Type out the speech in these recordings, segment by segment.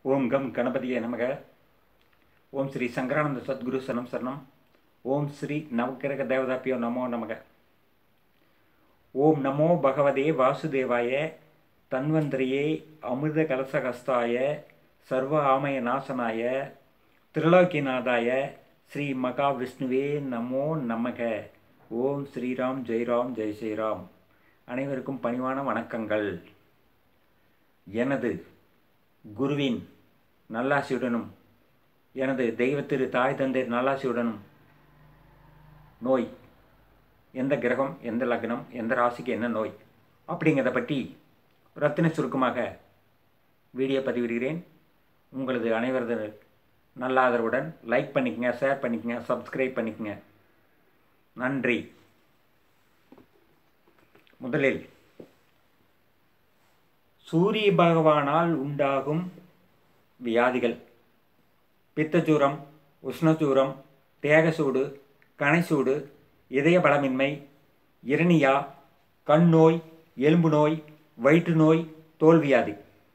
ஓம் come கணபதியே நமக ஓம் ஸ்ரீ சங்கரானந்த சத்குரு சனம் சரணம் ஓம் ஸ்ரீ நவக்கிரக தேவதாப்பியோ நமோ நமக ஓம் நமோ பகவதே வாசுதேவாய தன்வந்திரியே அமிர்த கலசகஸ்தாய சர்வ ஆமய நாசனாய திரிலோக்கியநாதாய ஸ்ரீ மகாவிஷ்ணுவே நமோ நமக ஓம் ஸ்ரீராம் ஜெய்ராம் ஜெய் ஸ்ரீராம் அனைவருக்கும் பணிவான வணக்கங்கள் எனது குருவின் நல்லாசியுடனும் எனது தெய்வத்திரு தாய் தந்தை நல்லாசியுடனும் நோய் எந்த கிரகம் எந்த லக்னம் எந்த ராசிக்கு என்ன நோய் அப்படிங்கிறத பற்றி ரத்தின சுருக்கமாக வீடியோ பதிவிடுகிறேன் உங்களது அனைவரது நல்ல ஆதரவுடன் லைக் பண்ணிக்கங்க ஷேர் பண்ணிக்கங்க சப்ஸ்கிரைப் பண்ணிக்கங்க நன்றி முதலில் சூரிய பகவானால் உண்டாகும் வியாதிகள் பித்தச்சூரம் உஷ்ணச்சூரம் தேகசூடு கணைசூடு இதய பலமின்மை இரணியா கண் நோய் எலும்பு நோய் வயிற்று நோய் தோல்வியாதி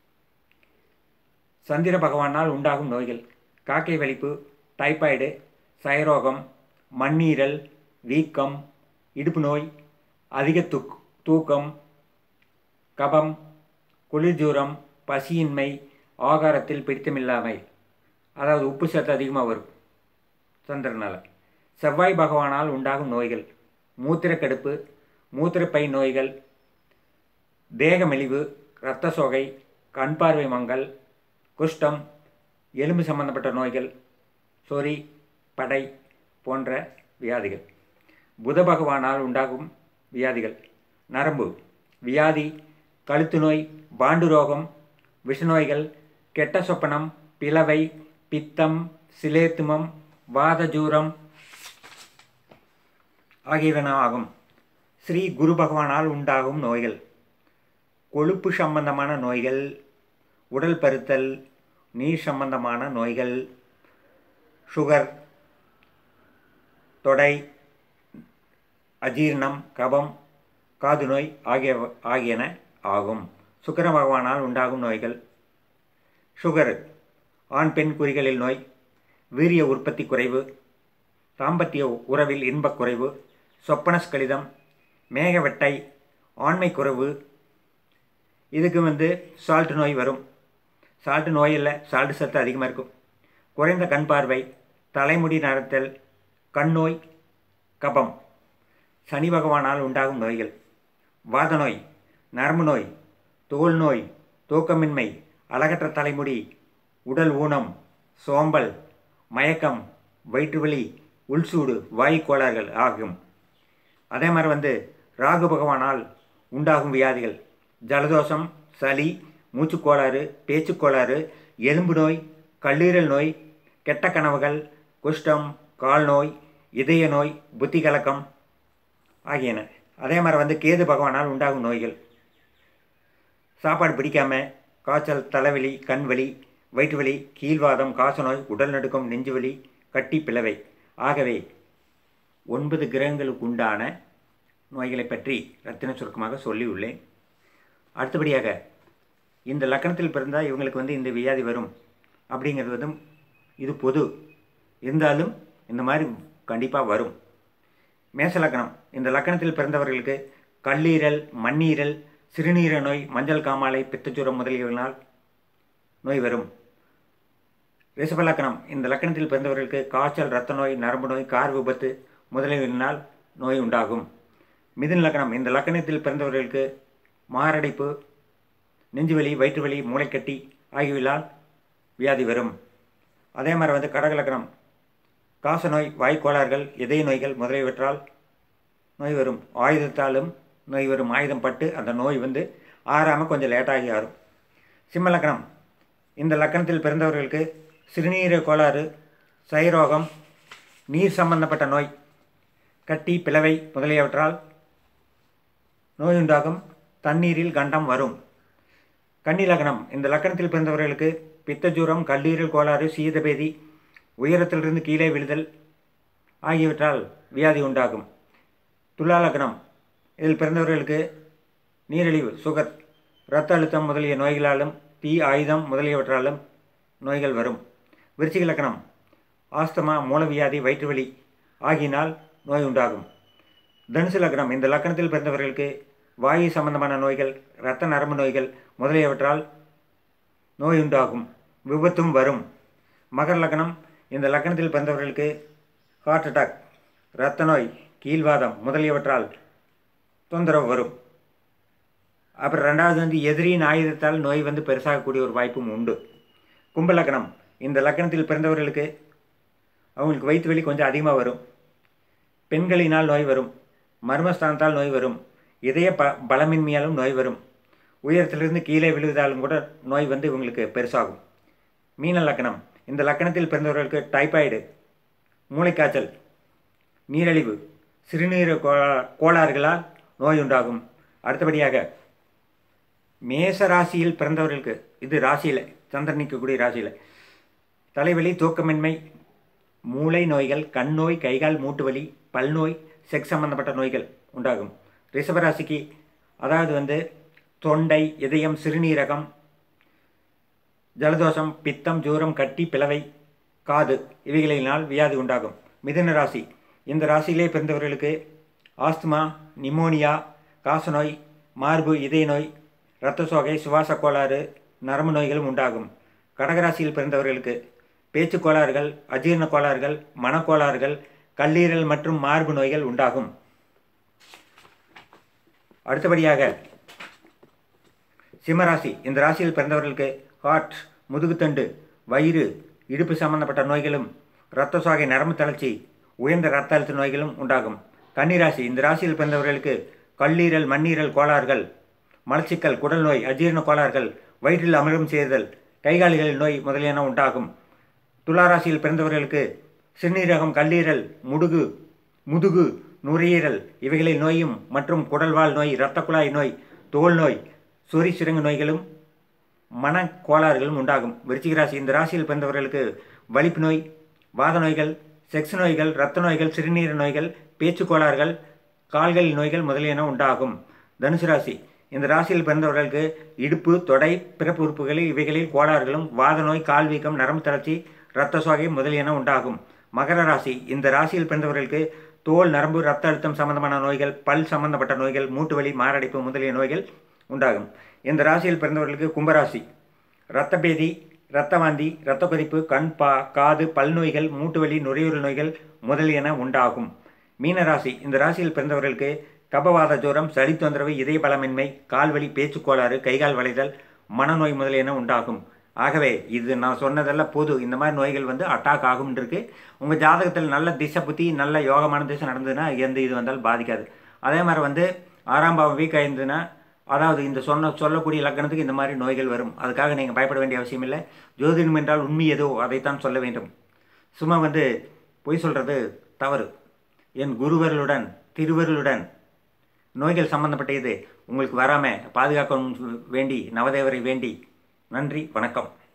சந்திர பகவானால் உண்டாகும் நோய்கள் காக்கை வலிப்பு டைபாய்டு சயரோகம் மண்ணீரல் வீக்கம் இடுப்பு நோய் அதிக துக் தூக்கம் கபம் குளிர்ஜூரம் பசியின்மை ஆகாரத்தில் பிடித்தமில்லாமை அதாவது உப்பு சத்து அதிகமாக வரும் சந்திரனால் செவ்வாய் பகவானால் உண்டாகும் நோய்கள் மூத்திரக்கடுப்பு மூத்திரப்பை நோய்கள் தேக மெலிவு இரத்த சோகை கண் பார்வை மங்கல் குஷ்டம் எலும்பு சம்பந்தப்பட்ட நோய்கள் சொறி படை போன்ற வியாதிகள் புத பகவானால் உண்டாகும் வியாதிகள் நரம்பு வியாதி கழுத்து நோய் பாண்டு ரோகம் விஷநோய்கள் கெட்ட சொப்பனம் பிளவை பித்தம் சிலேத்துமம் வாதஜூரம் ஆகியவன ஆகும் ஸ்ரீ குரு பகவானால் உண்டாகும் நோய்கள் கொழுப்பு சம்பந்தமான நோய்கள் உடல் பருத்தல் நீர் சம்பந்தமான நோய்கள் சுகர் தொடை அஜீர்ணம் கபம் காது நோய் ஆகிய ஆகியன ஆகும் சுக்கர பகவானால் உண்டாகும் நோய்கள் சுகர் ஆண் பெண் குறிகளில் நோய் வீரிய உற்பத்தி குறைவு தாம்பத்திய உறவில் இன்பக் குறைவு சொப்பனஸ்கலிதம் மேகவெட்டை ஆண்மை குறைவு இதுக்கு வந்து சால்ட் நோய் வரும் சால்ட் நோய் இல்லை சால்ட் சத்து அதிகமாக இருக்கும் குறைந்த கண் பார்வை தலைமுடி நரத்தல் கண் நோய் கபம் சனி பகவானால் உண்டாகும் நோய்கள் வாத நோய் நரம்பு நோய் தோல் நோய் தூக்கமின்மை அழகற்ற தலைமுடி உடல் ஊனம் சோம்பல் மயக்கம் வயிற்றுவலி உள்சூடு வாயு கோளாறுகள் ஆகும் அதே மாதிரி வந்து ராகு பகவானால் உண்டாகும் வியாதிகள் ஜலதோஷம் சளி மூச்சுக்கோளாறு பேச்சுக்கோளாறு எலும்பு நோய் கல்லீரல் நோய் கெட்ட கனவுகள் குஷ்டம் கால் நோய் இதய நோய் புத்தி கலக்கம் ஆகியன அதே மாதிரி வந்து கேது பகவானால் உண்டாகும் நோய்கள் சாப்பாடு பிடிக்காம காய்ச்சல் தலைவலி கண்வலி வயிற்று வலி கீழ்வாதம் காசநோய் உடல் நடுக்கம் நெஞ்சுவலி கட்டி பிளவை ஆகவே ஒன்பது கிரகங்களுக்கு உண்டான நோய்களை பற்றி ரத்தின சுருக்கமாக சொல்லியுள்ளேன் அடுத்தபடியாக இந்த லக்கணத்தில் பிறந்தால் இவங்களுக்கு வந்து இந்த வியாதி வரும் அப்படிங்கிறது வந்து இது பொது இருந்தாலும் இந்த மாதிரி கண்டிப்பாக வரும் மேச லக்கணம் இந்த லக்கணத்தில் பிறந்தவர்களுக்கு கல்லீரல் மண்ணீரல் சிறுநீர நோய் மஞ்சள் காமாலை பித்தச்சுரம் முதலியவர்களால் நோய் வரும் ரிஷப லக்கணம் இந்த லக்கணத்தில் பிறந்தவர்களுக்கு காய்ச்சல் இரத்த நோய் நரம்பு நோய் கார் விபத்து முதலியவர்களால் நோய் உண்டாகும் மிதுன் லக்கணம் இந்த லக்கணத்தில் பிறந்தவர்களுக்கு மாரடைப்பு நெஞ்சுவலி வயிற்றுவலி மூளைக்கட்டி ஆகியவர்களால் வியாதி வரும் அதே மாதிரி வந்து கடக லக்கணம் காச நோய் வாய்க்கோளாறுகள் இதய நோய்கள் முதலியவற்றால் நோய் வரும் ஆயுதத்தாலும் நோய் வரும் ஆயுதம் பட்டு அந்த நோய் வந்து ஆறாமல் கொஞ்சம் லேட்டாகி ஆறும் சிம்ம லக்கணம் இந்த லக்கணத்தில் பிறந்தவர்களுக்கு சிறுநீர கோளாறு சைரோகம் நீர் சம்பந்தப்பட்ட நோய் கட்டி பிளவை முதலியவற்றால் நோய் உண்டாகும் தண்ணீரில் கண்டம் வரும் கன்னி லக்னம் இந்த லக்கணத்தில் பிறந்தவர்களுக்கு பித்தஜூரம் கல்லீரல் கோளாறு சீதபேதி உயரத்திலிருந்து கீழே விழுதல் ஆகியவற்றால் வியாதி உண்டாகும் துலா லக்னம் இதில் பிறந்தவர்களுக்கு நீரிழிவு சுகர் இரத்த அழுத்தம் முதலிய நோய்களாலும் தீ ஆயுதம் முதலியவற்றாலும் நோய்கள் வரும் விருச்சிக லக்கணம் ஆஸ்தமா மூலவியாதி வயிற்றுவலி ஆகியினால் நோய் உண்டாகும் தனுசு லக்னம் இந்த லக்கணத்தில் பிறந்தவர்களுக்கு வாயு சம்பந்தமான நோய்கள் இரத்த நரம்பு நோய்கள் முதலியவற்றால் நோய் உண்டாகும் விபத்தும் வரும் மகர லக்னம் இந்த லக்கணத்தில் பிறந்தவர்களுக்கு ஹார்ட் அட்டாக் இரத்த நோய் கீழ்வாதம் முதலியவற்றால் தொந்தரவு வரும் அப்புறம் ரெண்டாவது வந்து எதிரியின் ஆயுதத்தால் நோய் வந்து பெருசாகக்கூடிய ஒரு வாய்ப்பும் உண்டு கும்ப லக்னம் இந்த லக்கணத்தில் பிறந்தவர்களுக்கு அவங்களுக்கு வயிற்று வலி கொஞ்சம் அதிகமாக வரும் பெண்களினால் நோய் வரும் மர்மஸ்தானத்தால் நோய் வரும் இதய ப பலமின்மையாலும் நோய் வரும் உயரத்திலிருந்து கீழே விழுவதாலும் கூட நோய் வந்து இவங்களுக்கு பெருசாகும் மீன லக்கணம் இந்த லக்கணத்தில் பிறந்தவர்களுக்கு டைபாய்டு மூளைக்காய்ச்சல் நீரழிவு சிறுநீர கோளாறுகளால் நோய் உண்டாகும் அடுத்தபடியாக மேச ராசியில் பிறந்தவர்களுக்கு இது ராசியில் சந்திரன் நிற்கக்கூடிய ராசியில் தலைவலி தூக்கமின்மை மூளை நோய்கள் கண் நோய் கைகால் மூட்டு வலி பல்நோய் செக்ஸ் சம்பந்தப்பட்ட நோய்கள் உண்டாகும் ரிஷபராசிக்கு அதாவது வந்து தொண்டை இதயம் சிறுநீரகம் ஜலதோஷம் பித்தம் ஜூரம் கட்டி பிளவை காது இவைகளினால் வியாதி உண்டாகும் மிதுன ராசி இந்த ராசியிலே பிறந்தவர்களுக்கு ஆஸ்துமா நிமோனியா காசநோய் மார்பு இதய நோய் இரத்த சோகை சுவாச கோளாறு நரம்பு நோய்களும் உண்டாகும் கடகராசியில் பிறந்தவர்களுக்கு பேச்சு கோளாறுகள் அஜீரண கோளாறுகள் மனக்கோளாறுகள் கல்லீரல் மற்றும் மார்பு நோய்கள் உண்டாகும் அடுத்தபடியாக சிம்மராசி இந்த ராசியில் பிறந்தவர்களுக்கு ஹார்ட் முதுகுத்தண்டு வயிறு இடுப்பு சம்பந்தப்பட்ட நோய்களும் இரத்த சோகை நரம்பு தளர்ச்சி உயர்ந்த இரத்த அழுத்த நோய்களும் உண்டாகும் கன்னிராசி இந்த ராசியில் பிறந்தவர்களுக்கு கல்லீரல் மண்ணீரல் கோளாறுகள் மலச்சிக்கல் குடல் நோய் அஜீரண கோளாறுகள் வயிற்றில் அமிர்தம் செய்தல் கைகாலிகளில் நோய் முதலியன உண்டாகும் துளாராசியில் பிறந்தவர்களுக்கு சிறுநீரகம் கல்லீரல் முடுகு முதுகு நுரையீரல் இவைகளில் நோயும் மற்றும் குடல்வால் நோய் இரத்த குழாய் நோய் தோல் நோய் சொறி சிறங்கு நோய்களும் மன கோளாறுகளும் உண்டாகும் விருச்சிக ராசி இந்த ராசியில் பிறந்தவர்களுக்கு வலிப்பு நோய் வாத நோய்கள் செக்ஸ் நோய்கள் இரத்த நோய்கள் சிறுநீர நோய்கள் பேச்சு கோளாறுகள் கால்களில் நோய்கள் முதலியன உண்டாகும் தனுசு ராசி இந்த ராசியில் பிறந்தவர்களுக்கு இடுப்பு தொடை பிறப்பு உறுப்புகளில் இவைகளில் கோளாறுகளும் வாத நோய் கால் வீக்கம் நரம்பு தளர்ச்சி இரத்த சோகை முதலியன உண்டாகும் மகர ராசி இந்த ராசியில் பிறந்தவர்களுக்கு தோல் நரம்பு இரத்த அழுத்தம் சம்பந்தமான நோய்கள் பல் சம்பந்தப்பட்ட நோய்கள் மூட்டு வலி மாரடைப்பு முதலிய நோய்கள் உண்டாகும் இந்த ராசியில் பிறந்தவர்களுக்கு கும்பராசி இரத்த பேதி இரத்த வாந்தி இரத்த கொதிப்பு கண் பா காது பல் நோய்கள் மூட்டு வலி நுரையீரல் நோய்கள் முதலியன உண்டாகும் மீனராசி இந்த ராசியில் பிறந்தவர்களுக்கு கபவாத ஜுரம் சளி தொந்தரவு இதய பலமின்மை கால்வலி பேச்சு கோளாறு கைகால் வளைதல் மனநோய் முதலியன உண்டாகும் ஆகவே இது நான் சொன்னதெல்லாம் பொது இந்த மாதிரி நோய்கள் வந்து அட்டாக் ஆகும் இருக்கு உங்கள் ஜாதகத்தில் நல்ல திசை புத்தி நல்ல யோகமான திசை நடந்ததுன்னா எந்த இது வந்தாலும் பாதிக்காது அதே மாதிரி வந்து ஆறாம் பாவம் வீக் ஆயிருந்ததுன்னா அதாவது இந்த சொன்ன சொல்லக்கூடிய லக்கணத்துக்கு இந்த மாதிரி நோய்கள் வரும் அதுக்காக நீங்கள் பயப்பட வேண்டிய அவசியம் இல்லை ஜோதிடம் என்றால் உண்மை எதோ அதைத்தான் சொல்ல வேண்டும் சும்மா வந்து பொய் சொல்கிறது தவறு என் குருவர்களுடன் திருவர்களுடன் நோய்கள் சம்பந்தப்பட்ட இது உங்களுக்கு வராமல் பாதுகாக்க வேண்டி நவதேவரை வேண்டி நன்றி வணக்கம்